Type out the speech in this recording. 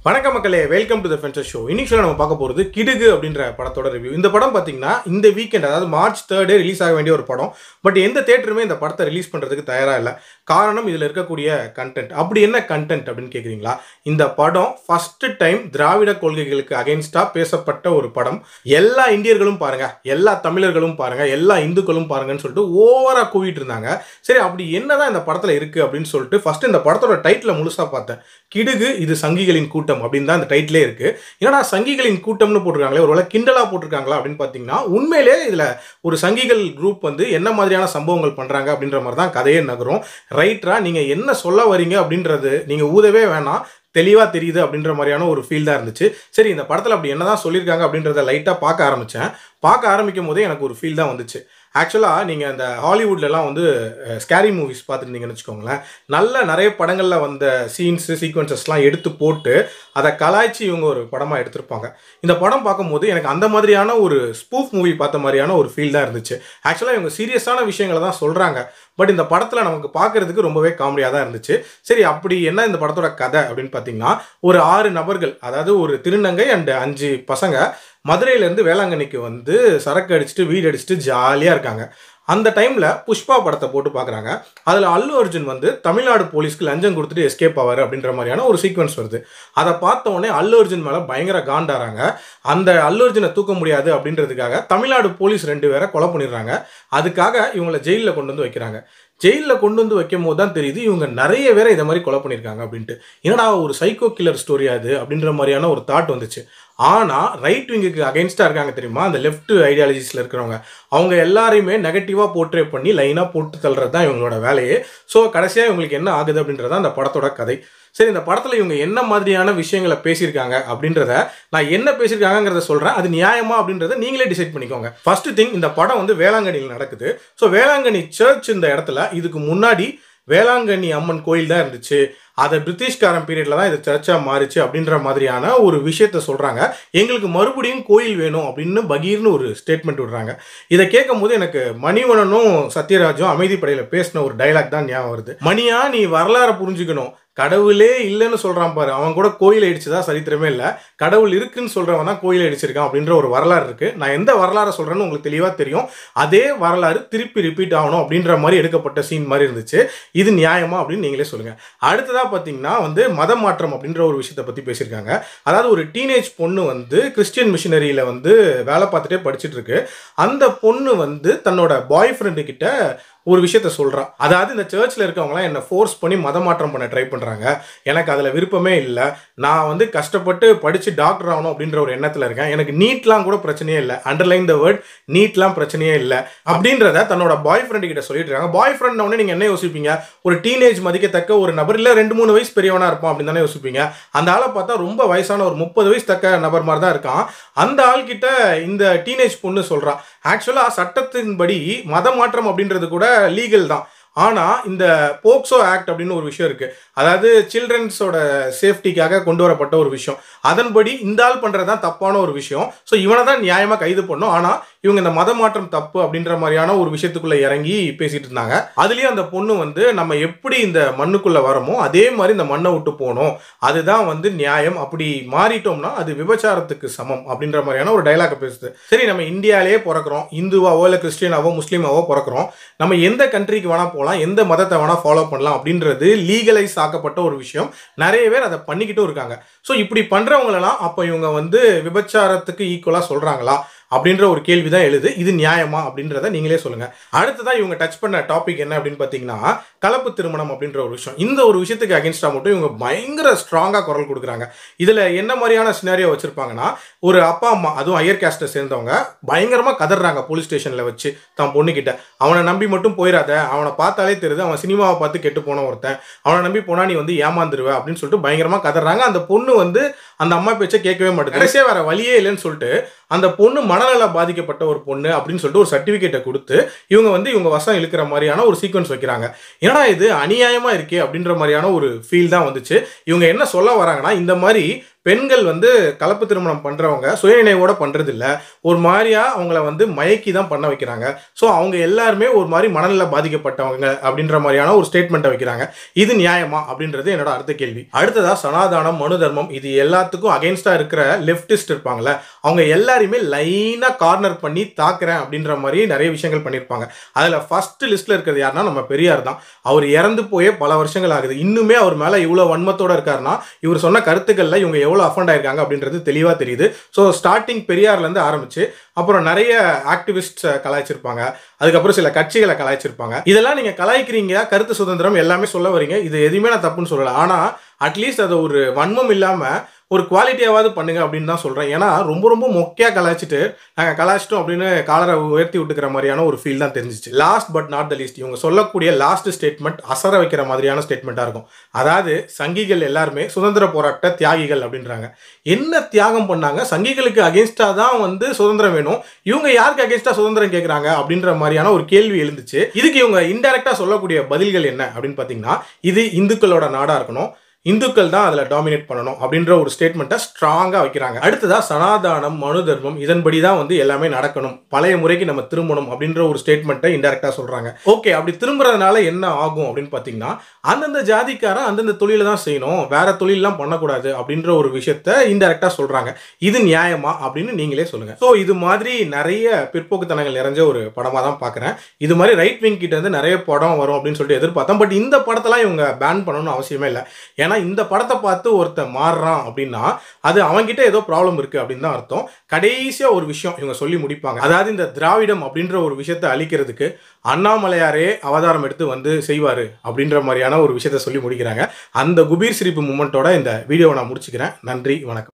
வணக்கம் மக்களே welcome to the fencer show இன்னைக்கு நம்ம பார்க்க போகிறது கிடுகு அப்படின்ற படத்தோட ரிவ்யூ இந்த படம் பார்த்தீங்கன்னா இந்த வீக்கெண்ட் அதாவது மார்ச் தேர்டே ரிலீஸ் ஆக வேண்டிய ஒரு படம் பட் எந்த தேட்டருமே இந்த படத்தை ரிலீஸ் பண்ணுறதுக்கு தயாராக இல்லை காரணம் இதில் இருக்கக்கூடிய கண்டென்ட் அப்படி என்ன கண்டென்ட் அப்படின்னு கேட்குறீங்களா இந்த படம் ஃபஸ்ட்டு டைம் திராவிட கொள்கைகளுக்கு அகைன்ஸ்டாக பேசப்பட்ட ஒரு படம் எல்லா இந்தியர்களும் பாருங்க எல்லா தமிழர்களும் பாருங்க எல்லா இந்துக்களும் பாருங்கன்னு சொல்லிட்டு ஓவராக கூவிட்டு இருந்தாங்க சரி அப்படி என்னதான் இந்த படத்தில் இருக்குது அப்படின்னு சொல்லிட்டு ஃபஸ்ட்டு இந்த படத்தோட டைட்டில் முழுசாக பார்த்தேன் கிடுகு இது சங்கிகளின் கூட்டம் அப்படின்னு தான் இந்த டைட்டிலே இருக்கு ஏன்னா சங்கிகளின் கூட்டம்னு போட்டிருக்காங்களே ஒருவேளை கிண்டலா போட்டிருக்காங்களா அப்படின்னு பார்த்தீங்கன்னா உண்மையிலே இதில் ஒரு சங்கிகள் குரூப் வந்து என்ன மாதிரியான சம்பவங்கள் பண்ணுறாங்க அப்படின்ற மாதிரி தான் கதையே நகரும் ரைட்டரா நீங்கள் என்ன சொல்ல வரீங்க அப்படின்றது நீங்கள் ஊதவே வேணாம் தெளிவாக தெரியுது அப்படின்ற மாதிரியான ஒரு ஃபீல் தான் இருந்துச்சு சரி இந்த படத்தில் அப்படி என்னதான் சொல்லியிருக்காங்க அப்படின்றத லைட்டாக பார்க்க ஆரம்பித்தேன் பார்க்க ஆரம்பிக்கும் போதே எனக்கு ஒரு ஃபீல் தான் வந்துச்சு ஆக்சுவலாக நீங்கள் அந்த ஹாலிவுட்லலாம் வந்து ஸ்கேரி மூவிஸ் பார்த்துருந்தீங்கன்னு வச்சுக்கோங்களேன் நல்ல நிறைய படங்களில் வந்த சீன்ஸு சீக்வன்சஸ்லாம் எடுத்து போட்டு அதை கலாய்ச்சி இவங்க ஒரு படமாக எடுத்திருப்பாங்க இந்த படம் பார்க்கும்போது எனக்கு அந்த மாதிரியான ஒரு ஸ்பூஃப் மூவி பார்த்த மாதிரியான ஒரு ஃபீல் தான் இருந்துச்சு ஆக்சுவலாக இவங்க சீரியஸான விஷயங்களை தான் சொல்கிறாங்க பட் இந்த படத்தில் நமக்கு பார்க்குறதுக்கு ரொம்பவே காமெடியாக தான் இருந்துச்சு சரி அப்படி என்ன இந்த படத்தோட கதை அப்படின்னு பார்த்தீங்கன்னா ஒரு ஆறு நபர்கள் அதாவது ஒரு திருநங்கை அண்ட் அஞ்சு பசங்க மதுரையிலேருந்து வேளாங்கண்ணிக்கு வந்து சரக்கு அடிச்சுட்டு வீடு அடிச்சுட்டு ஜாலியாக இருக்காங்க அந்த டைமில் புஷ்பா படத்தை போட்டு பார்க்குறாங்க அதில் அல்லு அர்ஜுன் வந்து தமிழ்நாடு போலீஸ்க்கு லஞ்சம் கொடுத்துட்டு எஸ்கேப் ஆவார் அப்படின்ற மாதிரியான ஒரு சீக்வன்ஸ் வருது அதை பார்த்த உடனே அல்லு அர்ஜுன் மேலே பயங்கர காண்டாராங்க அந்த அல்லு அர்ஜுனை தூக்க முடியாது அப்படின்றதுக்காக தமிழ்நாடு போலீஸ் ரெண்டு பேரை கொலை பண்ணிடுறாங்க அதுக்காக இவங்களை ஜெயிலில் கொண்டு வந்து வைக்கிறாங்க ஜெயிலில் கொண்டு வந்து வைக்கும் போது தான் தெரியுது இவங்க நிறைய பேரை இதை மாதிரி கொலை பண்ணியிருக்காங்க அப்படின்ட்டு என்னடா ஒரு சைக்கோ கில்லர் ஸ்டோரி அது அப்படின்ற மாதிரியான ஒரு தாட் வந்துச்சு ஆனால் ரைட் விங்குக்கு அகைன்ஸ்டாக இருக்காங்க தெரியுமா அந்த லெஃப்ட் ஐடியாலஜிஸில் இருக்கிறவங்க அவங்க எல்லாரையுமே நெகட்டிவாக போர்ட்ரே பண்ணி லைனாக போட்டு தள்ளுறது தான் இவங்களோட வேலையே ஸோ கடைசியாக இவங்களுக்கு என்ன ஆகுது அப்படின்றத அந்த படத்தோட கதை சரி இந்த படத்தில் இவங்க என்ன மாதிரியான விஷயங்களை பேசியிருக்காங்க அப்படின்றத நான் என்ன பேசியிருக்காங்கிறத சொல்கிறேன் அது நியாயமா அப்படின்றத நீங்களே டிசைட் பண்ணிக்கோங்க ஃபர்ஸ்ட் திங் இந்த படம் வந்து வேளாங்கண்ணியில் நடக்குது ஸோ வேளாங்கண்ணி சர்ச் இந்த இடத்துல இதுக்கு முன்னாடி வேளாங்கண்ணி அம்மன் கோயில் தான் இருந்துச்சு அதை பிரிட்டிஷ்காரன் பீரியடில் தான் இது சர்ச்சாக மாறிச்சு அப்படின்ற மாதிரியான ஒரு விஷயத்த சொல்கிறாங்க எங்களுக்கு மறுபடியும் கோயில் வேணும் அப்படின்னு பகீர்னு ஒரு ஸ்டேட்மெண்ட் விடுறாங்க இதை கேட்கும் போது எனக்கு மணிவணனும் சத்யராஜும் அமைதிப்படையில் பேசின ஒரு டைலாக் தான் ஞாபகம் வருது மணியா நீ வரலாறை புரிஞ்சுக்கணும் கடவுளே இல்லைன்னு சொல்கிறான் பாரு அவன் கூட கோயில் அடிச்சதா சரித்திரமே இல்லை கடவுள் இருக்குன்னு சொல்கிறவன் தான் கோயில் அடிச்சிருக்கான் அப்படின்ற ஒரு வரலாறு இருக்குது நான் எந்த வரலாறை சொல்கிறேன்னு உங்களுக்கு தெளிவாக தெரியும் அதே வரலாறு திருப்பி ரிப்பீட் ஆகணும் அப்படின்ற மாதிரி எடுக்கப்பட்ட சீன் மாதிரி இருந்துச்சு இது நியாயமா அப்படின்னு நீங்களே சொல்லுங்கள் அடுத்ததாக பார்த்தீங்கன்னா வந்து மத மாற்றம் அப்படின்ற ஒரு விஷயத்தை பற்றி பேசியிருக்காங்க அதாவது ஒரு டீனேஜ் பொண்ணு வந்து கிறிஸ்டியன் மிஷினரியில் வந்து வேலை பார்த்துட்டே படிச்சுட்டு இருக்கு அந்த பொண்ணு வந்து தன்னோட பாய் ஃப்ரெண்டு கிட்ட ஒரு விஷயத்த சொல்கிறான் அதாவது இந்த சர்ச்சில் இருக்கவங்களாம் என்னை ஃபோர்ஸ் பண்ணி மத மாற்றம் பண்ண ட்ரை பண்ணுறாங்க எனக்கு அதில் விருப்பமே இல்லை நான் வந்து கஷ்டப்பட்டு படித்து டாக்டர் ஆகணும் அப்படின்ற ஒரு எண்ணத்தில் இருக்கேன் எனக்கு நீட்லாம் கூட பிரச்சனையே இல்லை அண்டர்லைன் த வேர்ட் நீட்லாம் பிரச்சனையே இல்லை அப்படின்றத தன்னோட பாய் ஃப்ரெண்டு கிட்ட சொல்லிட்டு இருக்காங்க பாய் ஃப்ரெண்ட் உடனே நீங்கள் என்ன யோசிப்பீங்க ஒரு டீனேஜ் மதிக்கத்தக்க ஒரு நபர் இல்லை ரெண்டு மூணு வயசு பெரியவனாக இருப்பான் அப்படின்னு தானே யோசிப்பீங்க அந்த ஆளை பார்த்தா ரொம்ப வயசான ஒரு முப்பது வயசு தக்க நபர் மாதிரி தான் இருக்கான் அந்த ஆள்கிட்ட இந்த டீனேஜ் பொண்ணு சொல்கிறான் ஆக்சுவலாக சட்டத்தின்படி மத மாற்றம் அப்படின்றது கூட லீகல் தான் ஆனால் இந்த போக்சோ ஆக்ட் அப்படின்னு ஒரு விஷயம் இருக்குது அதாவது சில்ட்ரன்ஸோட சேஃப்டிக்காக கொண்டு வரப்பட்ட ஒரு விஷயம் அதன்படி இந்த ஆள் பண்ணுறது தான் தப்பான ஒரு விஷயம் ஸோ இவனை தான் நியாயமாக கைது பண்ணும் ஆனால் இவங்க இந்த மத மாற்றம் தப்பு அப்படின்ற மாதிரியான ஒரு விஷயத்துக்குள்ளே இறங்கி பேசிகிட்டு இருந்தாங்க அதுலேயும் அந்த பொண்ணு வந்து நம்ம எப்படி இந்த மண்ணுக்குள்ளே வரமோ அதே மாதிரி இந்த மண்ணை விட்டு போகணும் அதுதான் வந்து நியாயம் அப்படி மாறிட்டோம்னா அது விபச்சாரத்துக்கு சமம் அப்படின்ற மாதிரியான ஒரு டைலாக் பேசுது சரி நம்ம இந்தியாவிலே பிறக்கிறோம் இந்துவாவோ இல்லை கிறிஸ்டியனாவோ முஸ்லீமாவோ பிறக்கிறோம் நம்ம எந்த கண்ட்ரிக்கு வேணால் போகலாம் எந்த மதத்தை வேணால் ஃபாலோ பண்ணலாம் அப்படின்றது லீகலைஸ் ஆக்கப்பட்ட ஒரு விஷயம் நிறைய பேர் அதை பண்ணிக்கிட்டும் இருக்காங்க ஸோ இப்படி பண்ணுறவங்களெல்லாம் அப்போ இவங்க வந்து விபச்சாரத்துக்கு ஈக்குவலாக சொல்கிறாங்களா அப்படின்ற ஒரு கேள்வி தான் எழுது இது நியாயமா அப்படின்றத நீங்களே சொல்லுங்க அடுத்ததான் இவங்க டச் பண்ண டாபிக் என்ன அப்படின்னு பார்த்தீங்கன்னா கலப்பு திருமணம் அப்படின்ற ஒரு விஷயம் இந்த ஒரு விஷயத்துக்கு அகேன்ஸ்டாக மட்டும் இவங்க பயங்கர ஸ்ட்ராங்காக குரல் கொடுக்குறாங்க இதில் என்ன மாதிரியான சினாரியோ வச்சுருப்பாங்கன்னா ஒரு அப்பா அம்மா அதுவும் ஹையர் கேஸ்ட்டை சேர்ந்தவங்க பயங்கரமாக கதறாங்க போலீஸ் ஸ்டேஷனில் வச்சு தான் பொண்ணுக்கிட்ட அவனை நம்பி மட்டும் போயிடாத அவனை பார்த்தாலே தெரியுது அவன் சினிமாவை பார்த்து கெட்டு போன ஒருத்தன் அவனை நம்பி போனால் நீ வந்து ஏமாந்துருவ அப்படின்னு சொல்லிட்டு பயங்கரமாக கதறாங்க அந்த பொண்ணு வந்து அந்த அம்மா பேச்சை கேட்கவே மாட்டேங்குது கடைசியாக வேற வழியே இல்லைன்னு சொல்லிட்டு அந்த பொண்ணு மனநல பாதிக்கப்பட்ட ஒரு பொண்ணு அப்படின்னு சொல்லிட்டு ஒரு சர்டிஃபிகேட்டை கொடுத்து இவங்க வந்து இவங்க வசம் இழுக்கிற மாதிரியான ஒரு சீக்வன்ஸ் வைக்கிறாங்க ஏன்னா இது அநியாயமா இருக்கே அப்படின்ற மாதிரியான ஒரு ஃபீல் தான் வந்துச்சு இவங்க என்ன சொல்ல வராங்கன்னா இந்த மாதிரி பெண்கள் வந்து கலப்பு திருமணம் பண்றவங்க சுயநினைவோட பண்றது இல்ல ஒரு மாதிரியா அவங்கள வந்து மயக்கி தான் பண்ண வைக்கிறாங்க ஸோ அவங்க எல்லாருமே ஒரு மாதிரி மனநல பாதிக்கப்பட்டவங்க அப்படின்ற மாதிரியான ஒரு ஸ்டேட்மெண்ட்டை வைக்கிறாங்க இது நியாயமா அப்படின்றது என்னோட அடுத்த கேள்வி அடுத்ததா சனாதானம் மனு தர்மம் இது எல்லாத்துக்கும் அகைன்ஸ்டா இருக்கிற லெப்டிஸ்ட் இருப்பாங்கல்ல அவங்க எல்லாரையுமே லைனா கார்னர் பண்ணி தாக்குறேன் அப்படின்ற மாதிரி நிறைய விஷயங்கள் பண்ணியிருப்பாங்க அதுல ஃபர்ஸ்ட் லிஸ்ட்ல இருக்கிறது யாருன்னா நம்ம பெரியார் தான் அவர் இறந்து போயே பல வருஷங்கள் ஆகுது இன்னுமே அவர் மேல இவ்வளவு வன்மத்தோட இருக்காருன்னா இவர் சொன்ன கருத்துக்கள்ல இவங்க எவ்வளவு அஃபண்ட் ஆயிருக்காங்க அப்படின்றது தெளிவா தெரியுது ஸோ ஸ்டார்டிங் பெரியார்ல இருந்து ஆரம்பிச்சு அப்புறம் நிறைய ஆக்டிவிஸ்ட் கலாய்ச்சிருப்பாங்க அதுக்கப்புறம் சில கட்சிகளை கலாய்ச்சிருப்பாங்க இதெல்லாம் நீங்க கலாய்க்கிறீங்க கருத்து சுதந்திரம் எல்லாமே சொல்ல வரீங்க இது எதுவுமே நான் தப்புன்னு சொல்லல ஆனா அட்லீஸ்ட் அது ஒரு வன்மம் இல்லாம ஒரு குவாலிட்டியாவது பண்ணுங்க அப்படின்னு தான் சொல்றேன் ஏன்னா ரொம்ப ரொம்ப மொக்கையா கலாய்ச்சிட்டு நாங்க கலாய்ச்சிட்டோம் அப்படின்னு காலரை உயர்த்தி விட்டுக்கிற மாதிரியான ஒரு ஃபீல் தான் தெரிஞ்சிச்சு last but not the least இவங்க சொல்லக்கூடிய லாஸ்ட் ஸ்டேட்மெண்ட் அசர வைக்கிற மாதிரியான ஸ்டேட்மெண்ட்டாக இருக்கும் அதாவது சங்கிகள் எல்லாருமே சுதந்திர போராட்ட தியாகிகள் அப்படின்றாங்க என்ன தியாகம் பண்ணாங்க சங்கிகளுக்கு அகேன்ஸ்டா தான் வந்து சுதந்திரம் வேணும் இவங்க யாருக்கு அகேன்ஸ்டா சுதந்திரம் கேட்குறாங்க அப்படின்ற மாதிரியான ஒரு கேள்வி எழுந்துச்சு இதுக்கு இவங்க இன்டெரக்டா சொல்லக்கூடிய பதில்கள் என்ன அப்படின்னு பார்த்தீங்கன்னா இது இந்துக்களோட நாடா இருக்கணும் இந்துக்கள் தான் அதில் டாமினேட் பண்ணணும் அப்படின்ற ஒரு ஸ்டேட்மெண்ட்டை ஸ்ட்ராங்காக வைக்கிறாங்க அடுத்ததா சனாதானம் மனு தர்மம் இதன்படி தான் வந்து எல்லாமே நடக்கணும் பழைய முறைக்கு நம்ம திரும்பணும் அப்படின்ற ஒரு ஸ்டேட்மெண்ட்டை இன்டெரக்டாக சொல்கிறாங்க ஓகே அப்படி திரும்புறதுனால என்ன ஆகும் அப்படின்னு பார்த்தீங்கன்னா அந்தந்த ஜாதிக்காரன் அந்தந்த தொழிலை தான் செய்யணும் வேற தொழிலெலாம் பண்ணக்கூடாது அப்படின்ற ஒரு விஷயத்த இன்டெரக்டாக சொல்கிறாங்க இது நியாயமா அப்படின்னு நீங்களே சொல்லுங்கள் ஸோ இது மாதிரி நிறைய பிற்போக்குத்தனங்கள் நிறைஞ்ச ஒரு படமாக தான் பார்க்குறேன் இது மாதிரி ரைட் விங் கிட்ட இருந்து நிறைய படம் வரும் அப்படின்னு சொல்லிட்டு எதிர்பார்த்தேன் பட் இந்த படத்தெல்லாம் இவங்க பேன் பண்ணணும்னு அவசியமே இல்லை ஏன்னா இந்த படத்தை பார்த்து ஒருத்தன் மாறுறான் அப்படின்னா அது அவன்கிட்ட ஏதோ ப்ராப்ளம் இருக்கு அப்படின்னு தான் அர்த்தம் கடைசியா ஒரு விஷயம் இவங்க சொல்லி முடிப்பாங்க அதாவது இந்த திராவிடம் அப்படின்ற ஒரு விஷயத்தை அழிக்கிறதுக்கு அண்ணாமலையாரே அவதாரம் எடுத்து வந்து செய்வாரு அப்படின்ற மாதிரியான ஒரு விஷயத்த சொல்லி முடிக்கிறாங்க அந்த குபீர் சிரிப்பு மூமெண்ட்டோட இந்த வீடியோவை நான் முடிச்சுக்கிறேன் நன்றி வணக்கம்